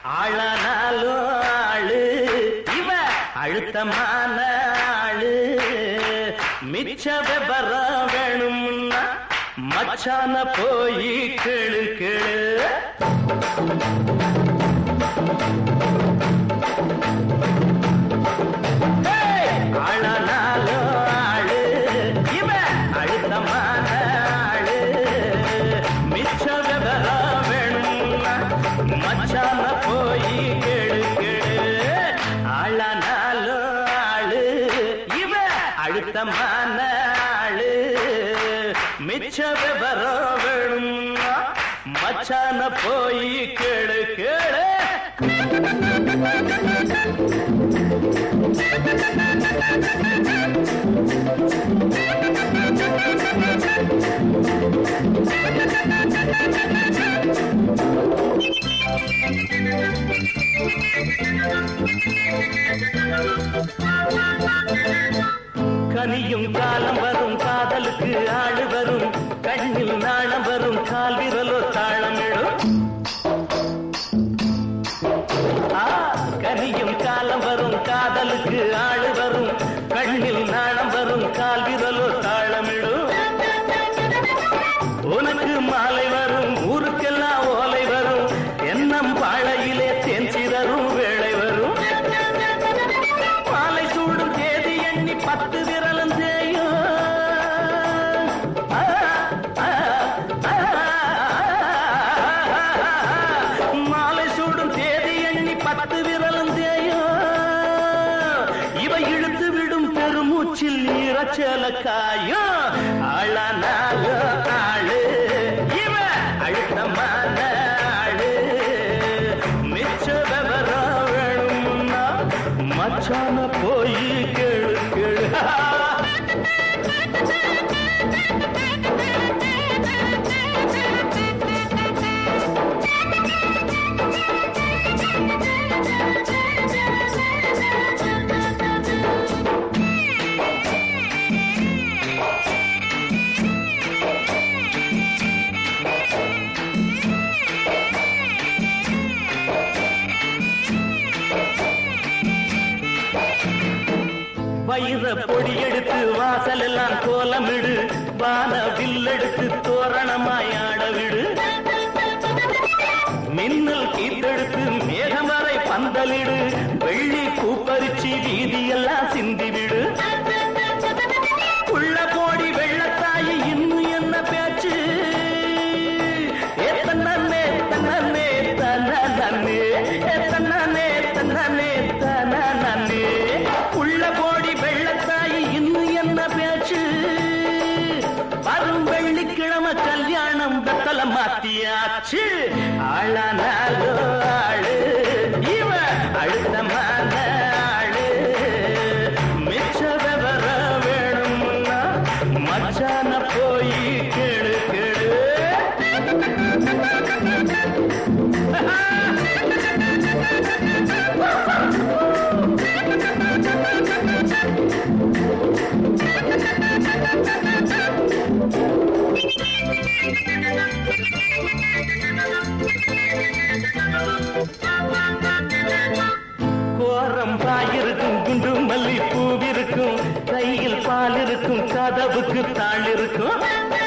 ஆளானாலும் ஆளு இவ அழுத்தமான ஆளு மிச்ச விபரம் வேணும்னா மச்சான போய் கேளு கேளு ஆளானாலும் ஆளு இவ அழுத்தமான ஆளு மிச்ச விவரம் வேணும்னா மச்சான போய் கேளு கேளு ஆளானாலும் ஆளு இவ அழுத்தமான ஆளு மிச்ச விவரம் வேணும்னா மச்சான போய் கேளு கேளு கனியும் காலம் வரும் காதலுக்கு ஆடு வரும் கண்ணில் நாணம் வரும் கால் விரலோ தாளமிடும் ஆ, கனியும் காலம் வரும் காதலுக்கு ஆடு வரும் கண்ணில் நாணம் வரும் கால் விரலோ தாளமிடும் உனக்கு மாலை வரும் ஊருக்கெல்லாம் ஓலை வரும் எண்ணம் பாழையிலே தேன் சிதறும் வேளை வரும் மாலை சூடும் தேதி எண்ணி பத்து விரலும் தேயும் ஆ, ஆ, ஆ, மாலை சூடும் தேதி எண்ணி பத்து விரலும் தேயும் இவ இழுத்து விடும் பெருமூச்சில் ஈரச்சல காயும் ஆளானால ஆளு இவ அழுத்தமான ஆளு மிச்ச விவரம் வேணும்னா மச்சான போய் கேளு கேளு வயிற பொடி எடுத்து வாசல் எல்லாம் கோலமிடு வான வில்லெடுத்து தோரணமாய் ஆட விடு மின்னல் கீத்தெடுத்து மேகம் வரை பந்தலிடு வெள்ளி பூப்பரிச்சி வீதியெல்லாம் சிந்திவிடு உள்ள போடி வெள்ளத்தாயி இன்னும் என்ன பேச்சு ஏ தன்னே தன்னே தன்னே ஏ தன்னே தன்னே தன்னே உள்ள போடி வெள்ளத்தாயி இன்னும் என்ன பேச்சு வரும் வெள்ளிக்கிழமை கல்யாணம் வெத்தல மாத்தியாச்சு ஆளானாலோ ஆளு இவ அழுத்தமான ஆளு மிச்ச விவரம் வேணும்னா மச்சான போய் கேளு கேளு கோரம் பாயிருக்கும் குண்டு மல்லி பூவிருக்கும் கையில் பால் இருக்கும் கதவுக்கு தாள் இருக்கும்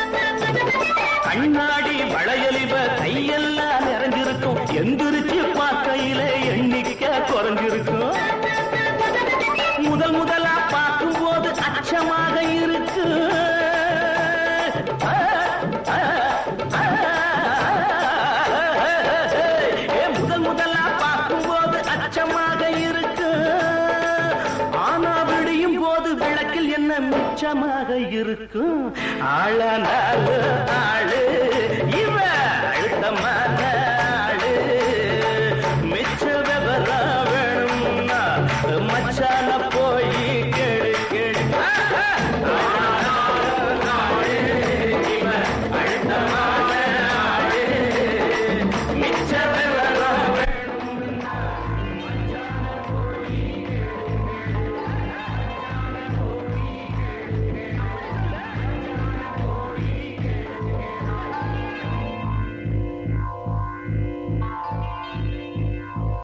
கண்ணாடி வளையலிவ கையெல்லாம் நிறைஞ்சிருக்கும் எந்திரிச்சு பார்க்கையில எண்ணிக்கை குறைஞ்சிருக்கும் முதல் முதலா பார்க்கும் போது அச்சமாக இருக்கு ஆ, ஆ, ஆ, ஏ, முதல் முதலா பார்க்கும் போது அச்சமாக இருக்கு ஆனா விடியும் போது விளக்கில் என்ன மிச்சமாக இருக்கும் ஆளானால ஆளு இவ அழுத்தமான